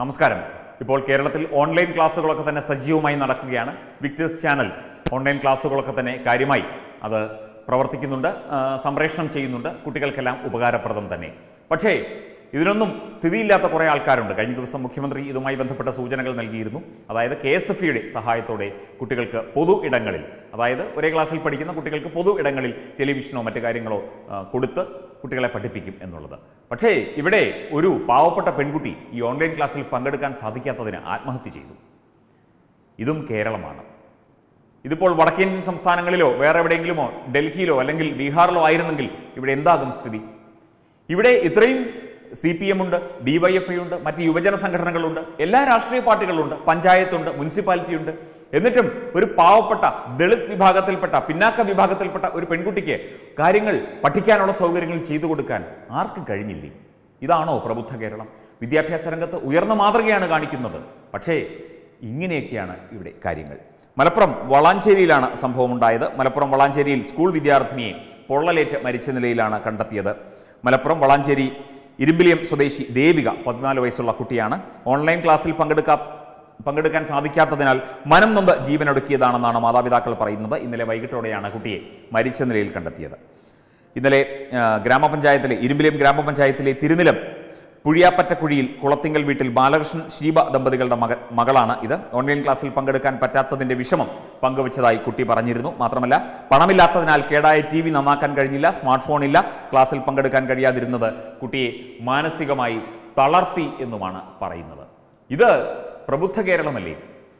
നമസ്കാരം ഇപ്പോൾ കേരളത്തിൽ ഓൺലൈൻ ക്ലാസ്സുകളൊക്കെ തന്നെ സജീവമായി നടക്കുകയാണ് വിക്ടേഴ്സ് ചാനൽ ഓൺലൈൻ ക്ലാസ്സുകളൊക്കെ തന്നെ കാര്യമായി അത് പ്രവർത്തിക്കുന്നുണ്ട് ആ, സംപ്രേഷണം ചെയ്യുന്നുണ്ട് കുട്ടികൾക്കെല്ലാം ഉപകാരപ്രദം തന്നെ പക്ഷേ ഇതിനൊന്നും സ്ഥിതിയില്ലാത്ത കുറേ ആൾക്കാരുണ്ട് കഴിഞ്ഞ ദിവസം മുഖ്യമന്ത്രി ഇതുമായി ബന്ധപ്പെട്ട സൂചനകൾ നൽകിയിരുന്നു അതായത് കെ എസ് എഫ് ഇയുടെ സഹായത്തോടെ കുട്ടികൾക്ക് പൊതു ഇടങ്ങളിൽ അതായത് ഒരേ ക്ലാസ്സിൽ പഠിക്കുന്ന കുട്ടികൾക്ക് പൊതു ഇടങ്ങളിൽ ടെലിവിഷനോ മറ്റു കാര്യങ്ങളോ ആ, കൊടുത്ത് കുട്ടികളെ പഠിപ്പിക്കും എന്നുള്ളത് പക്ഷേ ഇവിടെ ഒരു പാവപ്പെട്ട പെൺകുട്ടി ഈ ഓൺലൈൻ ക്ലാസ്സിൽ പങ്കെടുക്കാൻ സാധിക്കാത്തതിന് ആത്മഹത്യ ചെയ്തു ഇതും കേരളമാണ് ഇതിപ്പോൾ വടക്കേന്ത്യൻ സംസ്ഥാനങ്ങളിലോ വേറെ എവിടെയെങ്കിലുമോ ഡൽഹിയിലോ അല്ലെങ്കിൽ ബീഹാറിലോ ആയിരുന്നെങ്കിൽ ഇവിടെ എന്താകും സ്ഥിതി ഇവിടെ ഇത്രയും സി പി എം ഉണ്ട് ഡിവൈഎഫ്ഐ ഉണ്ട് മറ്റ് യുവജന സംഘടനകളുണ്ട് എല്ലാ രാഷ്ട്രീയ പാർട്ടികളുണ്ട് പഞ്ചായത്തുണ്ട് മുനിസിപ്പാലിറ്റി ഉണ്ട് എന്നിട്ടും ഒരു പാവപ്പെട്ട ദളിത് വിഭാഗത്തിൽപ്പെട്ട പിന്നാക്ക വിഭാഗത്തിൽപ്പെട്ട ഒരു പെൺകുട്ടിക്ക് കാര്യങ്ങൾ പഠിക്കാനുള്ള സൗകര്യങ്ങൾ ചെയ്തു കൊടുക്കാൻ ആർക്കും കഴിഞ്ഞില്ലേ ഇതാണോ പ്രബുദ്ധ കേരളം വിദ്യാഭ്യാസ രംഗത്ത് ഉയർന്ന മാതൃകയാണ് കാണിക്കുന്നത് പക്ഷേ ഇങ്ങനെയൊക്കെയാണ് ഇവിടെ കാര്യങ്ങൾ മലപ്പുറം വളാഞ്ചേരിയിലാണ് സംഭവം ഉണ്ടായത് മലപ്പുറം വളാഞ്ചേരിയിൽ സ്കൂൾ വിദ്യാർത്ഥിനിയെ പൊള്ളലേറ്റ് മരിച്ച നിലയിലാണ് കണ്ടെത്തിയത് മലപ്പുറം വളാഞ്ചേരി ഇരുമ്പിലിയം സ്വദേശി ദേവിക പതിനാല് വയസ്സുള്ള കുട്ടിയാണ് ഓൺലൈൻ ക്ലാസ്സിൽ പങ്കെടുക്കാ പങ്കെടുക്കാൻ സാധിക്കാത്തതിനാൽ മനം നൊന്ത് ജീവനൊടുക്കിയതാണെന്നാണ് മാതാപിതാക്കൾ പറയുന്നത് ഇന്നലെ വൈകിട്ടോടെയാണ് കുട്ടിയെ മരിച്ച നിലയിൽ കണ്ടെത്തിയത് ഇന്നലെ ആ, ഗ്രാമപഞ്ചായത്തിലെ ഇരുമ്പിലിയം ഗ്രാമപഞ്ചായത്തിലെ തിരുനിലം പുഴിയാപ്പറ്റക്കുഴിയിൽ കുളത്തിങ്കൽ വീട്ടിൽ ബാലകൃഷ്ണൻ ശീബ ദമ്പതികളുടെ മകൻ മകളാണ് ഇത് ഓൺലൈൻ ക്ലാസ്സിൽ പങ്കെടുക്കാൻ പറ്റാത്തതിന്റെ വിഷമം പങ്കുവച്ചതായി കുട്ടി പറഞ്ഞിരുന്നു മാത്രമല്ല പണമില്ലാത്തതിനാൽ കേടായ ടി വി നന്നാക്കാൻ കഴിഞ്ഞില്ല സ്മാർട്ട് ഫോൺ ഇല്ല ക്ലാസ്സിൽ പങ്കെടുക്കാൻ കഴിയാതിരുന്നത് കുട്ടിയെ മാനസികമായി തളർത്തി എന്നുമാണ് പറയുന്നത് ഇത് പ്രബുദ്ധ കേരളമല്ലേ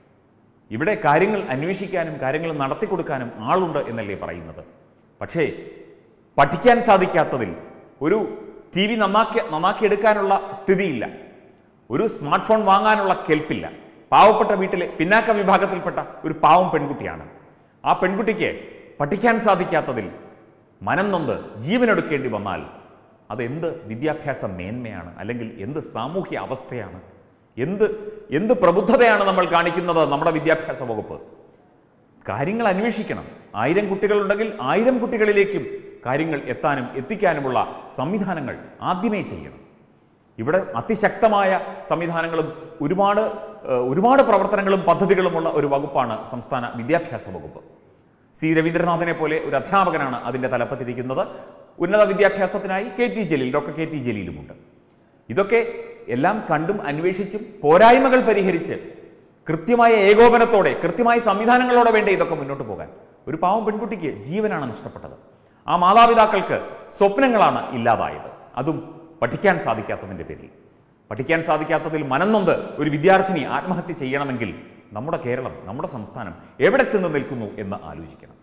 ഇവിടെ കാര്യങ്ങൾ അന്വേഷിക്കാനും കാര്യങ്ങൾ നടത്തിക്കൊടുക്കാനും ആളുണ്ട് എന്നല്ലേ പറയുന്നത് പക്ഷേ പഠിക്കാൻ സാധിക്കാത്തതിൽ ഒരു ടി വി നന്നാക്കി നന്നാക്കിയെടുക്കാനുള്ള സ്ഥിതിയില്ല ഒരു സ്മാർട്ട് ഫോൺ വാങ്ങാനുള്ള കെൽപ്പില്ല പാവപ്പെട്ട വീട്ടിലെ പിന്നാക്ക വിഭാഗത്തിൽപ്പെട്ട ഒരു പാവം പെൺകുട്ടിയാണ് ആ പെൺകുട്ടിക്ക് പഠിക്കാൻ സാധിക്കാത്തതിൽ മനം നൊന്ത് ജീവനെടുക്കേണ്ടി വന്നാൽ അതെന്ത് വിദ്യാഭ്യാസ മേന്മയാണ് അല്ലെങ്കിൽ എന്ത് സാമൂഹ്യ അവസ്ഥയാണ് എന്ത് എന്ത് പ്രബുദ്ധതയാണ് നമ്മൾ കാണിക്കുന്നത് നമ്മുടെ വിദ്യാഭ്യാസ വകുപ്പ് കാര്യങ്ങൾ അന്വേഷിക്കണം ആയിരം കുട്ടികളുണ്ടെങ്കിൽ ആയിരം കുട്ടികളിലേക്കും കാര്യങ്ങൾ എത്താനും എത്തിക്കാനുമുള്ള സംവിധാനങ്ങൾ ആദ്യമേ ചെയ്യണം ഇവിടെ അതിശക്തമായ സംവിധാനങ്ങളും ഒരുപാട് ഏഹ്, ഒരുപാട് പ്രവർത്തനങ്ങളും പദ്ധതികളുമുള്ള ഒരു വകുപ്പാണ് സംസ്ഥാന വിദ്യാഭ്യാസ വകുപ്പ് സി രവീന്ദ്രനാഥിനെ പോലെ ഒരു അധ്യാപകനാണ് അതിൻ്റെ തലപ്പത്തിരിക്കുന്നത് ഉന്നത വിദ്യാഭ്യാസത്തിനായി K T Jaleel doctor K T ജലീലുമുണ്ട് ഇതൊക്കെ എല്ലാം കണ്ടും അന്വേഷിച്ചും പോരായ്മകൾ പരിഹരിച്ച് കൃത്യമായ ഏകോപനത്തോടെ കൃത്യമായ സംവിധാനങ്ങളോടെ വേണ്ട ഇതൊക്കെ മുന്നോട്ട് പോകാൻ ഒരു പാവം പെൺകുട്ടിക്ക് ജീവനാണ് നഷ്ടപ്പെട്ടത് ആ മാതാപിതാക്കൾക്ക് സ്വപ്നങ്ങളാണ് ഇല്ലാതായത് അതും പഠിക്കാൻ സാധിക്കാത്തതിൻ്റെ പേരിൽ പഠിക്കാൻ സാധിക്കാത്തതിൽ മനംനൊന്ത് ഒരു വിദ്യാർത്ഥിനി ആത്മഹത്യ ചെയ്യണമെങ്കിൽ നമ്മുടെ കേരളം നമ്മുടെ സംസ്ഥാനം എവിടെ ചെന്ന് നിൽക്കുന്നു എന്ന് ആലോചിക്കണം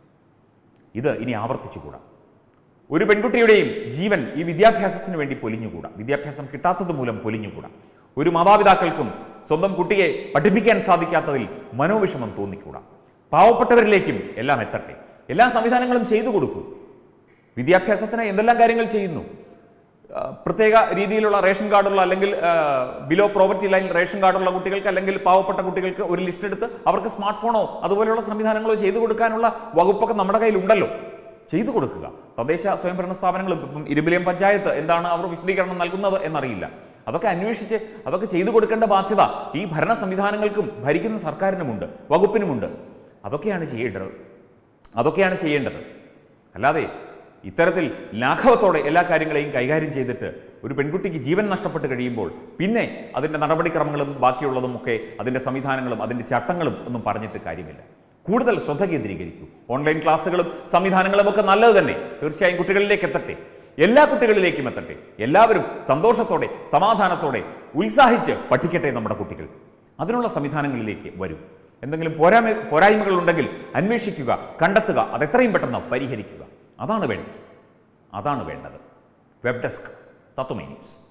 ഇത് ഇനി ആവർത്തിച്ചുകൂടാ ഒരു പെൺകുട്ടിയുടെയും ജീവൻ ഈ വിദ്യാഭ്യാസത്തിന് വേണ്ടി പൊലിഞ്ഞുകൂടാ വിദ്യാഭ്യാസം കിട്ടാത്തത് മൂലം പൊലിഞ്ഞുകൂടാ ഒരു മാതാപിതാക്കൾക്കും സ്വന്തം കുട്ടിയെ പഠിപ്പിക്കാൻ സാധിക്കാത്തതിൽ മനോവിഷമം തോന്നിക്കൂടാ പാവപ്പെട്ടവരിലേക്കും എല്ലാം എത്തട്ടെ എല്ലാ സംവിധാനങ്ങളും ചെയ്തു കൊടുക്കൂ വിദ്യാഭ്യാസത്തിന് എന്തെല്ലാം കാര്യങ്ങൾ ചെയ്യുന്നു ആ, പ്രത്യേക രീതിയിലുള്ള റേഷൻ കാർഡുള്ള അല്ലെങ്കിൽ ബിലോ പ്രോവർട്ടി ലൈൻ റേഷൻ കാർഡുള്ള കുട്ടികൾക്ക് അല്ലെങ്കിൽ പാവപ്പെട്ട കുട്ടികൾക്ക് ഒരു ലിസ്റ്റ് എടുത്ത് അവർക്ക് സ്മാർട്ട് ഫോണോ അതുപോലെയുള്ള സംവിധാനങ്ങളോ ചെയ്തു കൊടുക്കാനുള്ള വകുപ്പൊക്കെ നമ്മുടെ കയ്യിലുണ്ടല്ലോ ചെയ്തു കൊടുക്കുക തദ്ദേശ സ്വയംഭരണ സ്ഥാപനങ്ങളും ഇപ്പം ഇരുമ്പിലിയം പഞ്ചായത്ത് എന്താണ് അവർ വിശദീകരണം നൽകുന്നത് എന്നറിയില്ല അതൊക്കെ അന്വേഷിച്ച് അതൊക്കെ ചെയ്തു കൊടുക്കേണ്ട ബാധ്യത ഈ ഭരണ സംവിധാനങ്ങൾക്കും ഭരിക്കുന്ന സർക്കാരിനുമുണ്ട് വകുപ്പിനുമുണ്ട് അതൊക്കെയാണ് ചെയ്യേണ്ടത് അതൊക്കെയാണ് ചെയ്യേണ്ടത് അല്ലാതെ ഇത്തരത്തിൽ ലാഘവത്തോടെ എല്ലാ കാര്യങ്ങളെയും കൈകാര്യം ചെയ്തിട്ട് ഒരു പെൺകുട്ടിക്ക് ജീവൻ നഷ്ടപ്പെട്ട് കഴിയുമ്പോൾ പിന്നെ അതിൻ്റെ നടപടിക്രമങ്ങളും ബാക്കിയുള്ളതും ഒക്കെ അതിൻ്റെ സംവിധാനങ്ങളും അതിൻ്റെ ചട്ടങ്ങളും ഒന്നും പറഞ്ഞിട്ട് കാര്യമില്ല കൂടുതൽ ശ്രദ്ധ കേന്ദ്രീകരിക്കൂ ഓൺലൈൻ ക്ലാസ്സുകളും സംവിധാനങ്ങളും ഒക്കെ നല്ലത് തന്നെ തീർച്ചയായും കുട്ടികളിലേക്ക് എത്തട്ടെ എല്ലാ കുട്ടികളിലേക്കും എത്തട്ടെ എല്ലാവരും സന്തോഷത്തോടെ സമാധാനത്തോടെ ഉത്സാഹിച്ച് പഠിക്കട്ടെ നമ്മുടെ കുട്ടികൾ അതിനുള്ള സംവിധാനങ്ങളിലേക്ക് വരും എന്തെങ്കിലും പോരായ്മ പോരായ്മകൾ ഉണ്ടെങ്കിൽ അന്വേഷിക്കുക കണ്ടെത്തുക അത് എത്രയും പെട്ടെന്ന് പരിഹരിക്കുക അതാണ് വേണ്ടത് അതാണ് വേണ്ടത് വെബ് ഡെസ്ക് തത്വമേ ന്യൂസ്